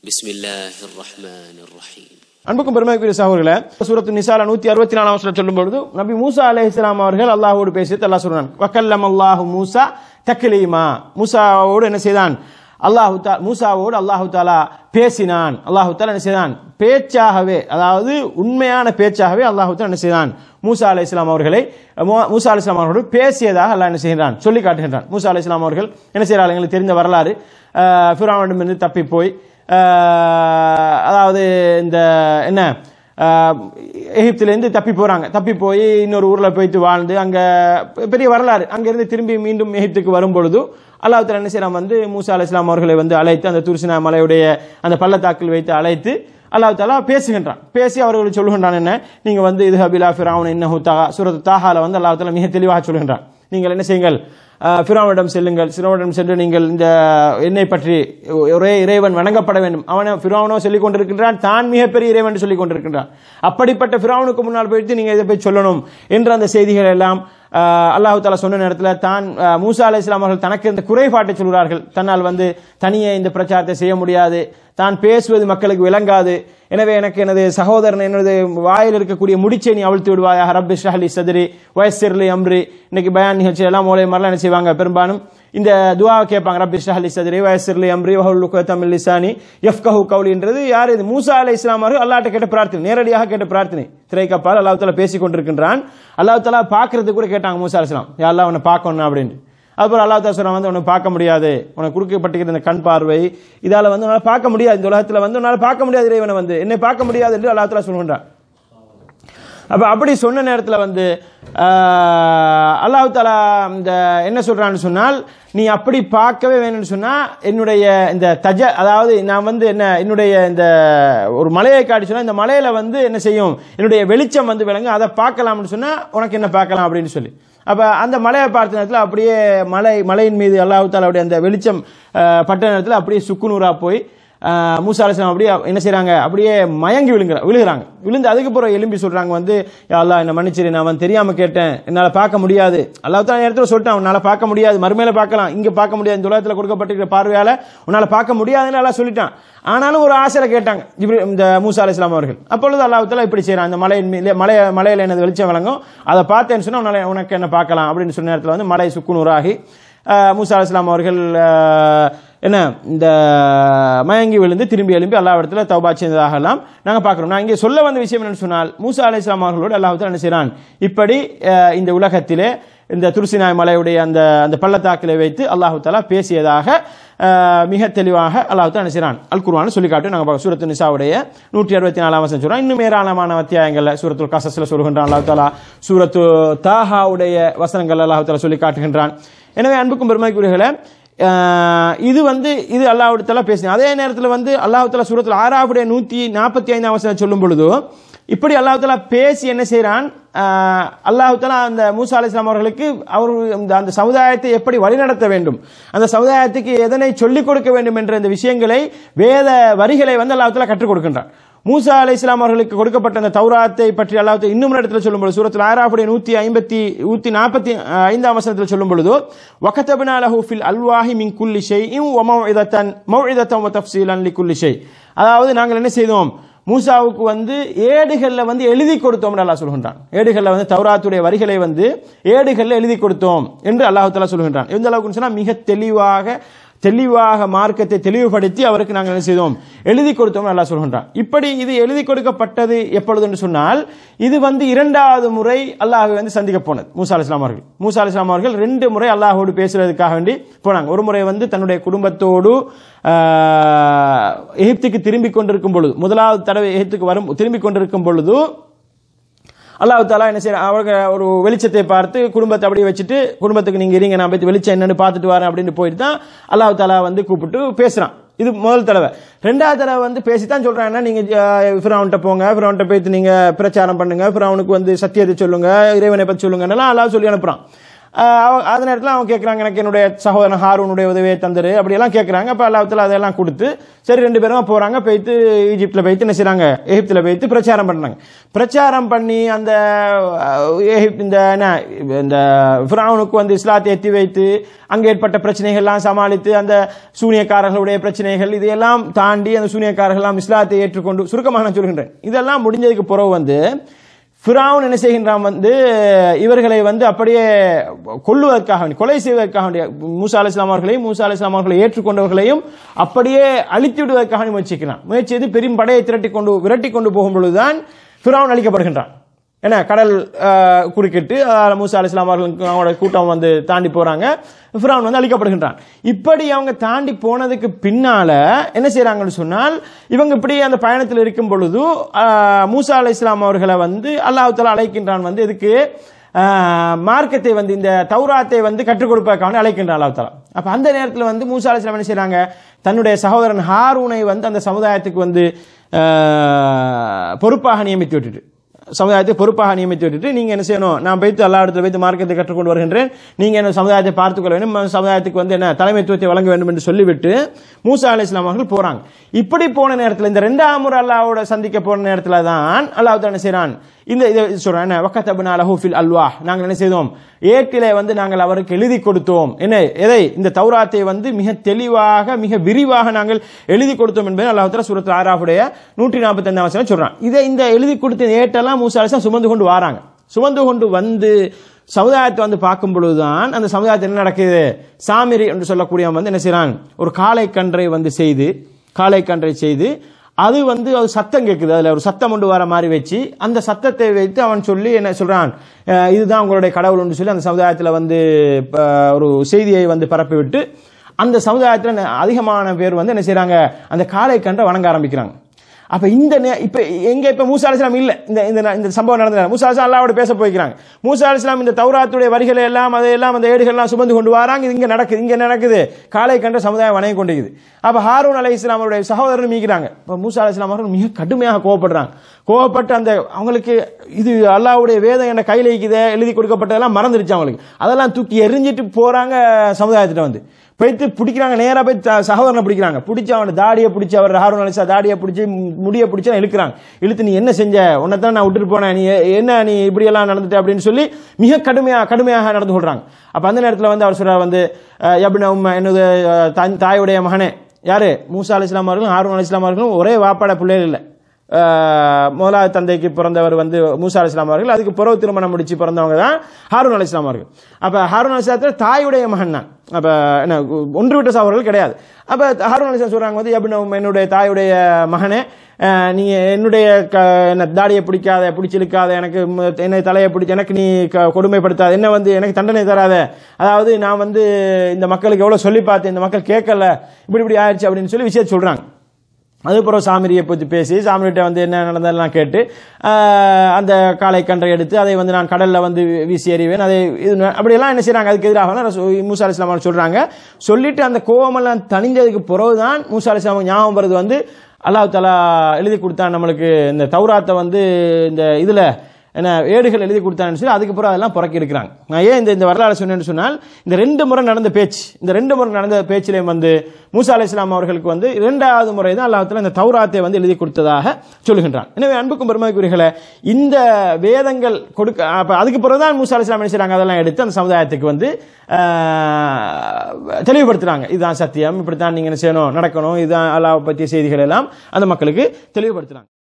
بسم الله الرحمن الرحيم அன்புக்கும் பெருமைக்குரிய சகோதரர்களே சூரத்து நிசால நூத்தி அறுபத்தி நாலாம் வருஷம் சொல்லும் பொழுது நபி மூசா அலை இஸ்லாம் அவர்கள் அல்லாஹோடு பேசியது அல்லாஹ் சொல்றான் வக்கல்லம் அல்லாஹு மூசா தக்லீமா மூசாவோடு என்ன செய்தான் அல்லாஹு தா மூசாவோடு அல்லாஹு தாலா பேசினான் அல்லாஹு தாலா என்ன செய்தான் பேச்சாகவே அதாவது உண்மையான பேச்சாகவே அல்லாஹு தாலா என்ன செய்தான் மூசா அலை இஸ்லாம் அவர்களை மு- மூசா அலை இஸ்லாம் அவர்களோடு பேசியதாக அல்லாஹ் என்ன செய்கிறான் சொல்லி காட்டுகின்றான் மூசா அலை இஸ்லாம் அவர்கள் என்ன செய்கிறார்கள் எங்களுக்கு தெரிந்த வரலாறு ஃபிராவிடமிருந்து தப்பி போய் ஆஹ் அதாவது இந்த என்ன ஆஹ் எகிப்திலேருந்து தப்பி போறாங்க தப்பி போய் இன்னொரு ஊர்ல போயிட்டு வாழ்ந்து அங்க பெரிய வரலாறு அங்கிருந்து திரும்பி மீண்டும் எகிப்துக்கு வரும் பொழுது அல்லாஹ் தஆலா என்ன செய்யலாம் வந்து மூசா அலை இஸ்லாம் அவர்களை வந்து அழைத்து அந்த துர்சினா மலையுடைய அந்த பள்ளத்தாக்கில் வைத்து அழைத்து அல்லாஹ் தாலா பேசுகின்றான் பேசி அவர்களுக்கு சொல்லுகின்றான் என்ன நீங்க வந்து இது ஹபிலா ஃபிரௌன் இன்னஹு தகா சூரத்து தாஹால வந்து அல்லாஹ் தாலா மிக தெளிவாக சொல்கின்றான் நீங்கள் என்ன செய்யுங்கள் ஃபிரோனிடம் செல்லுங்கள் ஃபிரோனிடம் சென்று நீங்கள் இந்த என்னை பற்றி ஒரே இறைவன் வணங்கப்பட வேண்டும் அவனை ஃபிரோனோ சொல்லிக் கொண்டிருக்கின்றான் தான் மிகப்பெரிய இறைவன் என்று சொல்லிக் கொண்டிருக்கின்றான் அப்படிப்பட்ட ஃபிரோனுக்கு முன்னால் போயிட்டு நீங்க இதை போய் சொல்லணும் என்ற அந்த செய்திகள் எல்லாம் அல்லாஹு தாலா சொன்ன நேரத்தில் தான் ஆஹ், மூசா அலை இஸ்லாம் அவர்கள் தனக்கு இந்த குறைபாட்டை சொல்கிறார்கள் தன்னால் வந்து தனியே இந்த பிரச்சாரத்தை செய்ய முடியாது தான் பேசுவது மக்களுக்கு விளங்காது எனவே எனக்கு எனது சகோதரன் எனது வாயில் இருக்கக்கூடிய முடிச்சை நீ அவிழ்த்து விடுவாயாக ரப்பி ஷஹலி சதுரி வயசிர்லி அம்ரி இன்னைக்கு பயான் நிகழ்ச்சி எல்லாம் மூலை மாதிரிலாம் என்ன செய்வாங்க பெரும்பாலும் இந்த துவாவை கேட்பாங்க ரப்பி ஷஹலி சதுரி வயசிர்லி அம்ரி வஹுல் தமிழ் லிசானி எஃப்கஹு கவுலின்றது யார் இது மூசா அலை இஸ்லாம் அவர்கள் அல்லாட்ட கேட்ட பிரார்த்தனை நேரடியாக கேட்ட பிரார்த்தனை திரைக்கப்பால் அல்லாஹ் தாலா பேசிக் கொண்டிருக்கின்றான் அல்லாஹ் தாலா பார்க்கறதுக்கு கூட கேட்டாங்க மூசா அலை இஸ்லாம் யா அல்லாஹ் அவனை பார்க்கணும் அப்படின்ட்டு அதுபோல் அல்லாஹ் தாலா சொல்றான் வந்து உன்னை பார்க்க முடியாது உனக்கு குறுக்கப்பட்டிருக்கிற இந்த கண் பார்வை இதால வந்து உன்னால பார்க்க முடியாது இந்த உலகத்துல வந்து உன்னால பார்க்க முடியாது இறைவனை வந்து என்னை பார்க்க முடியாது என்று அல்லாஹ் தாலா சொல்கின்றான் அப்ப அப்படி சொன்ன நேரத்துல வந்து ஆஹ், அல்லாஹ் தாலா இந்த என்ன சொல்றான்னு சொன்னால் நீ அப்படி பார்க்கவே வேணும்னு சொன்னா என்னுடைய இந்த தஜ அதாவது நான் வந்து என்ன என்னுடைய இந்த ஒரு மலையை காட்டி சொன்னா இந்த மலையில வந்து என்ன செய்யும் என்னுடைய வெளிச்சம் வந்து விளங்கு அதை பார்க்கலாம்னு சொன்னா உனக்கு என்ன பார்க்கலாம் அப்படின்னு சொல்லி அப்ப அந்த மலையை பார்த்த நேரத்தில் அப்படியே மலை மலையின் மீது அல்லாஹ் தாலாவுடைய அந்த வெளிச்சம் ஆஹ், பட்ட நேரத்தில் அப்படியே சுக்குநூறா போய் ஆஹ் மூசா அலிஸ்லாம் அப்படியே என்ன செய்றாங்க அப்படியே மயங்கி விழுங்குற விழுகிறாங்க விழுந்து அதுக்கு பிறகு எலும்பி சொல்றாங்க வந்து யா அல்லாஹ் என்ன மன்னிச்சிரு நான் வந்து தெரியாம கேட்டேன் என்னால பார்க்க முடியாது அல்லாஹ் தான் இடத்துல சொல்லிட்டான் உன்னால பார்க்க முடியாது மறுமையில பார்க்கலாம் இங்க பார்க்க முடியாது இந்த உலகத்துல கொடுக்கப்பட்டிருக்கிற பார்வையால உன்னால பார்க்க முடியாதுன்னு அல்லாஹ் சொல்லிட்டான் ஆனாலும் ஒரு ஆசையில கேட்டாங்க இப்ரி- இந்த மூசா அலிஸ்லாம் அவர்கள் அப்பொழுது அல்லாஹ் தாலா இப்படி செய்றான் அந்த மலையின் மீது மலை மலையில எனது வெளிச்சம் விளங்கும் அதை பார்த்தேன்னு சொன்னா உன்னால உனக்கு என்ன பார்க்கலாம் அப்படின்னு சொன்ன நேரத்தில் வந்து மலை சுக்குநூறாகி ஆஹ் மூசா அலிஸ்லாம் அவர்கள் ஆஹ், என்ன இந்த மயங்கி விழுந்து திரும்பி எழும்பி அல்லா இடத்துல தௌபா செய்ததாக எல்லாம் நாங்க பார்க்கிறோம் நான் இங்கே சொல்ல வந்த விஷயம் என்னன்னு சொன்னால் மூசா அலிஸ்லாம் அவர்களோடு அல்லாஹ் என்ன செய்றான் இப்படி ஆஹ், இந்த உலகத்திலே இந்த துருசினாய் மலையுடைய அந்த அந்த பள்ளத்தாக்கிலே வைத்து அல்லாஹு தாலா பேசியதாக ஆஹ், மிக தெளிவாக அல்லாஹ் தாலா என்ன செய்றான் அல் குர்ஆன் சொல்லி காட்டும் நாங்கள் பார்க்கிறோம். சூரத்து நிசாவுடைய நூற்றி அறுபத்தி நாலாம் வசனம் சொல்றோம் இன்னும் ஏராளமான அத்தியாயங்கள்ல சூரத்துல் கசஸ்ல சொல்கின்றான் அல்லாஹ் தாலா சூரத்து தாஹாவுடைய வசனங்கள் அல்லாஹ் தாலா சொல்லி காட்டுகின்றான் எனவே அன்புக்கும் பெருமைக்குரியர்களே ஆஹ், இது வந்து இது அல்லாஹ்விடத்தல பேசினேன் அதே நேரத்தில் வந்து அல்லாஹ் தாலா சூரத்தில் ஆறாவுடைய நூற்றி நாற்பத்தி ஐந்தாம் வசனம் சொல்லும் பொழுது இப்படி அல்லாஹ் தாலா பேசி என்ன செய்றான் ஆஹ், அல்லாஹ் தாலா அந்த மூசா அலிஸ்லாம் அவர்களுக்கு அவர் இந்த அந்த சமுதாயத்தை எப்படி வழிநடத்த வேண்டும் அந்த சமுதாயத்துக்கு எதனை சொல்லிக் கொடுக்க வேண்டும் என்ற இந்த விஷயங்களை வேத வரிகளை வந்து அல்லாஹ் தாலா கற்றுக் கொடுக்கின்றான் மூசா அலை இஸ்லாம் அவர்களுக்கு கொடுக்கப்பட்ட அந்த தௌராத்தை பற்றி அல்லாஹ் தாலா இன்னும் ஒரு இடத்துல சொல்லும் பொழுது சூரத்தில் ஆறாவுடைய நூத்தி ஐம்பத்தி நூத்தி நாற்பத்தி ஐந்தாம் வசனத்தில் சொல்லும் பொழுது வகத்தபினா லஹு ஃபில் அல்வாஹி மின் குல்லி ஷைஇன் வ மௌஇதத்தன் மௌஇதத்தன் வ தஃப்சீலன் லிகுல்லி ஷை அதாவது நாங்கள் என்ன செய்தோம் மூசாவுக்கு வந்து ஏடுகள்ல வந்து எழுதி கொடுத்தோம் அல்லாஹ் சொல்கின்றான் ஏடுகள்ல வந்து தௌராத்துடைய வரிகளை வந்து ஏடுகள்ல எழுதி கொடுத்தோம் என்று அல்லாஹ் தஆலா சொல்கின்றான் எந்த அளவுக்கு சொன்னா மிக தெளிவாக தெளிவாக மார்க்கத்தை தெளிவுபடுத்தி அவருக்கு நாங்கள் என்ன செய்தோம் எழுதி கொடுத்தோம் அல்லாஹ் சொல்கின்றான் இப்படி இது எழுதி கொடுக்கப்பட்டது எப்பொழுது என்று சொன்னால் இது வந்து இரண்டாவது முறை அல்லாஹ் வந்து சந்திக்க போனது மூசா அலிஸ்லாம் அவர்கள் மூசா அலிஸ்லாம் அவர்கள் ரெண்டு முறை அல்லாஹோடு பேசுறதுக்காக வேண்டி போனாங்க ஒரு முறை வந்து தன்னுடைய குடும்பத்தோடு ஆஹ், எகிப்துக்கு திரும்பி கொண்டிருக்கும் பொழுது முதலாவது தடவை எகிப்துக்கு வரும் திரும்பி கொண்டிருக்கும் பொழுது அல்லாஹ் தாலா என்ன செய்யற அவங்க ஒரு வெளிச்சத்தை பார்த்து குடும்பத்தை அப்படியே வச்சுட்டு குடும்பத்துக்கு நீங்க இருங்க நான் போய் வெளிச்சம் என்னன்னு பார்த்துட்டு வரேன் அப்படின்னு போயிட்டு தான் அல்லாஹ் தாலா வந்து கூப்பிட்டு பேசுறான் இது முதல் தடவை ரெண்டாவது தடவை வந்து பேசி தான் சொல்றாங்கன்னா நீங்க ஃபிரௌன்ட்ட போங்க ஃபிரௌன்ட்ட போயிட்டு நீங்க பிரச்சாரம் பண்ணுங்க ஃபிரௌனுக்கு வந்து சத்தியத்தை சொல்லுங்க இறைவனை பத்தி சொல்லுங்கன்னெல்லாம் அல்லாஹ் சொல்லி அனுப்புறான் ஆஹ் அவ- அந்த நேரத்தில் அவங்க கேட்குறாங்க எனக்கு என்னுடைய சகோதரன் ஹாரூனுடைய உதவியை தந்துரு அப்படியெல்லாம் கேட்குறாங்க அப்போ அல்லாஹத்தில் அதெல்லாம் கொடுத்து சரி ரெண்டு பேரும் போகிறாங்க போயிட்டு ஈஜிப்தில் போயிட்டு என்ன செய்கிறாங்க எகிப்தில் போயிட்டு பிரச்சாரம் பண்ணுறாங்க பிரச்சாரம் பண்ணி அந்த அஹ், எகிப்த் இந்த என்ன இந்த ஃபிரௌனுக்கு வந்து இஸ்லாத்தை எத்தி வைத்து அங்கே ஏற்பட்ட பிரச்சனைகள்லாம் சமாளித்து அந்த சூனியக்காரர்களுடைய பிரச்சனைகள் இதையெல்லாம் தாண்டி அந்த சூனியக்காரர்கள்லாம் இஸ்லாத்தை ஏற்றுக்கொண்டு சுருக்கமாக நான் சொல்கின்றேன் இதெல்லாம் முடிஞ்சதுக்கு பிறகு வந்து ஃபிரௌன் என்ன செய்கின்றான் வந்து இவர்களை வந்து அப்படியே கொல்லுவதற்காக வேண்டி கொலை செய்வதற்காக வேண்டிய மூசா அலி இஸ்லாம் அவர்களையும் மூசா அலி இஸ்லாம் அவர்களை ஏற்றுக்கொண்டவர்களையும் அப்படியே அழித்து விடுவதற்காக வேண்டி முயற்சிக்கிறான் முயற்சி செய்து பெரும் படையை திரட்டி கொண்டு விரட்டி கொண்டு போகும் பொழுதுதான் ஃபிரௌன் அழிக்கப்படுகின்றான் என்ன கடல் அஹ், குறுக்கிட்டு அஹ், மூசா அலி இஸ்லாம் அவர்களுக்கு அவங்களோட கூட்டம் வந்து தாண்டி போறாங்க ஃபிரௌன் வந்து அழிக்கப்படுகின்றான் இப்படி அவங்க தாண்டி போனதுக்கு பின்னால என்ன செய்றாங்கன்னு சொன்னால் இவங்க இப்படி அந்த பயணத்தில் இருக்கும் பொழுது அஹ், மூசா அலி இஸ்லாம் அவர்களை வந்து அல்லாஹ் தஆலா அழைக்கின்றான் வந்து இதுக்கு அஹ், மார்க்கத்தை வந்து இந்த தௌராத்தை வந்து கற்றுக் கொடுப்பதற்காக அழைக்கின்றான் அல்லாஹ் தஆலா அப்ப அந்த நேரத்தில் வந்து மூசா அலி இஸ்லாம் என்ன செய்றாங்க தன்னுடைய சகோதரன் ஹாரூனை வந்து அந்த சமுதாயத்துக்கு வந்து அஹ், பொறுப்பாக நியமித்து விட்டுட்டு சமுதாயத்தை பொறுப்பாக நியமித்து விட்டுட்டு நீங்க என்ன செய்யணும் நான் போய்த்து எல்லா இடத்துல போய்த்து மார்க்கத்தை கற்றுக்கொண்டு வருகின்றேன் நீங்க என்ன சமுதாயத்தை பார்த்துக்கொள்ள வேண்டும் ம- சமுதாயத்துக்கு வந்து என்ன தலைமைத்துவத்தை வழங்க வேண்டும் என்று சொல்லிவிட்டு மூசா அலி இஸ்லாம் அவர்கள் போறாங்க இப்படி போன நேரத்தில் இந்த ரெண்டாம் முறை அல்லாவோட சந்திக்க போன நேரத்தில் தான் அல்லாஹ் தஆலா என்ன செய்றான் இந்த இதை சொல்றேன் என்ன வக்கத்தபுனா லஹு ஃபில் அல்வா நாங்கள் என்ன செய்தோம் ஏட்டிலே வந்து நாங்கள் அவருக்கு எழுதி கொடுத்தோம் என்ன எதை இந்த தௌராத்தை வந்து மிக தெளிவாக மிக விரிவாக நாங்கள் எழுதி கொடுத்தோம் என்பதை அல்லாஹ் தஆலா சூரத் ஆராஃபுடைய நூற்றி நாற்பத்தி வசனம் சொல்றான் இதை இந்த எழுதி கொடுத்த ஏட்டெல்லாம் மூசா அலிஸ்லாம் சுமந்து கொண்டு வராங்க சுமந்து கொண்டு வந்து சமுதாயத்தை வந்து பார்க்கும் பொழுதுதான் அந்த சமுதாயத்தில் என்ன நடக்குது சாமிரி என்று சொல்லக்கூடியவன் வந்து என்ன செய்றான் ஒரு காளை கன்றை வந்து செய்து காளை கன்றை செய்து அது வந்து அது சத்தம் கேட்குது அதுல ஒரு சத்தம் கொண்டு வர மாதிரி வச்சு அந்த சத்தத்தை வைத்து அவன் சொல்லி என்ன சொல்றான் அஹ் இதுதான் உங்களுடைய கடவுள்னு சொல்லி அந்த சமுதாயத்தில் வந்து அஹ், ஒரு செய்தியை வந்து பரப்பி விட்டு அந்த சமுதாயத்தில் அதிகமான பேர் வந்து என்ன செய்றாங்க அந்த காளை கன்றை வணங்க ஆரம்பிக்கிறாங்க அப்ப இந்த நே- இப்ப எங்க இப்ப மூசா அலிஸ்லாம் இல்ல இந்த இந்த இந்த சம்பவம் நடந்தது மூசா அலிஸ்லாம் அல்லாவோட பேச போய்க்கிறாங்க மூசா அலிஸ்லாம் இந்த தௌராத்துடைய வரிகளை எல்லாம் அதையெல்லாம் அந்த ஏடுகள்லாம் சுமந்து கொண்டு வராங்க இது இங்க நடக்குது இங்க என்ன நடக்குது காலை கண்ட சமுதாயம் வணங்கி கொண்டிருக்குது அப்ப ஹாரூன் அலை இஸ்லாம் அவருடைய சகோதரர் மீக்கிறாங்க இப்ப மூசா அலிஸ்லாம் அவர்கள் மிக கடுமையாக கோவப்படுறாங்க கோவப்பட்டு அந்த அவங்களுக்கு இது அல்லாவுடைய வேதம் என்ன கையில இருக்குதே எழுதி கொடுக்கப்பட்டதெல்லாம் மறந்துருச்சு அவங்களுக்கு அதெல்லாம் தூக்கி எரிஞ்சிட்டு போறாங்க சமுதாயத்திட்ட வந்து போயிட்டு பிடிக்கிறாங்க நேரா போய் த- சகோதரனை பிடிக்கிறாங்க பிடிச்சி அவனை தாடியை பிடிச்சி அவர் ஹாரூன் அலிசா தாடியை பிடிச்சி மு- முடியை பிடிச்சி இழுக்கிறாங்க இழுத்து நீ என்ன செஞ்ச உன்னை தான் நான் விட்டுட்டு போனேன் நீ எ- என்ன நீ இப்படி எல்லாம் நடந்துட்ட அப்படின்னு சொல்லி மிக கடுமையா கடுமையாக நடந்து கொள்றாங்க அப்ப அந்த நேரத்தில் வந்து அவர் சொல்றார் வந்து அஹ், யப்ன உம்ம என்னது அஹ், தன் தாயுடைய மகனே யாரு மூசா அலி இஸ்லாம் அவர்களும் ஹாரூன் அலி இஸ்லாம் அவர்களும் ஒரே வாப்பாட பிள்ளைகள் இல்லை ஆஹ் முதலாவது தந்தைக்கு பிறந்தவர் வந்து மூசா அலி இஸ்லாம் அவர்கள் அதுக்கு புறவு திருமணம் முடிச்சு பிறந்தவங்க தான் ஹாரூன் அலி இஸ்லாம் அவர்கள் அப்ப ஹாரூன் அலி இஸ்லாத்தில் தாயுடைய மகன் தான் அப்ப என்ன ஒன்று விட்ட சகோதரர்கள் கிடையாது அப்ப ஹாரூன் அலி இஸ்லாம் சொல்றாங்க வந்து எப்படி என்னுடைய தாயுடைய மகனே ஆஹ் நீ என்னுடைய க- என்ன தாடியை பிடிக்காத பிடிச்சி இழுக்காத எனக்கு ம- என்னை தலையை பிடிச்சி எனக்கு நீ க- கொடுமைப்படுத்தாத என்ன வந்து எனக்கு தண்டனை தராத அதாவது நான் வந்து இந்த மக்களுக்கு எவ்வளவு சொல்லி பார்த்தேன் இந்த மக்கள் கேட்கல இப்படி இப்படி ஆயிடுச்சு அப்படின்னு சொல்லி விஷயத்தை சொல்றாங்க அதுக்கப்புறம் சாமிரியை பற்றி பேசி சாமிரிட்ட வந்து என்ன நடந்ததெல்லாம் கேட்டு ஆஹ், அந்த காளை கன்றை எடுத்து அதை வந்து நான் கடலில் வந்து வீ- வீசி எறிவேன் அதை இது ந- அப்படியெல்லாம் என்ன செய்றாங்க அதுக்கு எதிராக ரசூ- மூசா அலி இஸ்லாம் சொல்றாங்க சொல்லிட்டு அந்த கோவமெல்லாம் தணிஞ்சதுக்கு பிறகுதான் மூசா அலி இஸ்லாம் ஞாபகம் வருது வந்து அல்லாஹ் தலா எழுதி கொடுத்தான் நம்மளுக்கு இந்த தௌராத்தை வந்து இந்த இதுல என்ன ஏடுகள் எழுதி கொடுத்தான்னு சொல்லி அதுக்கப்புறம் அதெல்லாம் புறக்கி இருக்கிறாங்க நான் ஏன் இந்த இந்த வரலாறு சொன்னேன்னு சொன்னால் இந்த ரெண்டு முறை நடந்த பேச்சு இந்த ரெண்டு முறை நடந்த பேச்சிலையும் வந்து மூசா அலி இஸ்லாம் அவர்களுக்கு வந்து இரண்டாவது முறை தான் அல்லாஹ் இந்த தௌராத்தை வந்து எழுதி கொடுத்ததாக சொல்லுகின்றான் எனவே அன்புக்கும் பெருமைக்குரியர்களே இந்த வேதங்கள் கொடுக்க அப்ப அதுக்கு பிறகு தான் மூசா அலி இஸ்லாம் என்ன செய்றாங்க அதெல்லாம் எடுத்து அந்த சமுதாயத்துக்கு வந்து ஆஹ், தெளிவுபடுத்துறாங்க இதுதான் சத்தியம் இப்படித்தான் நீங்க என்ன செய்யணும் நடக்கணும் இதுதான் அல்லாஹ் பற்றிய செய்திகள் எல்லாம் அந்த மக்களுக்கு தெளிவுபடுத்துறாங்க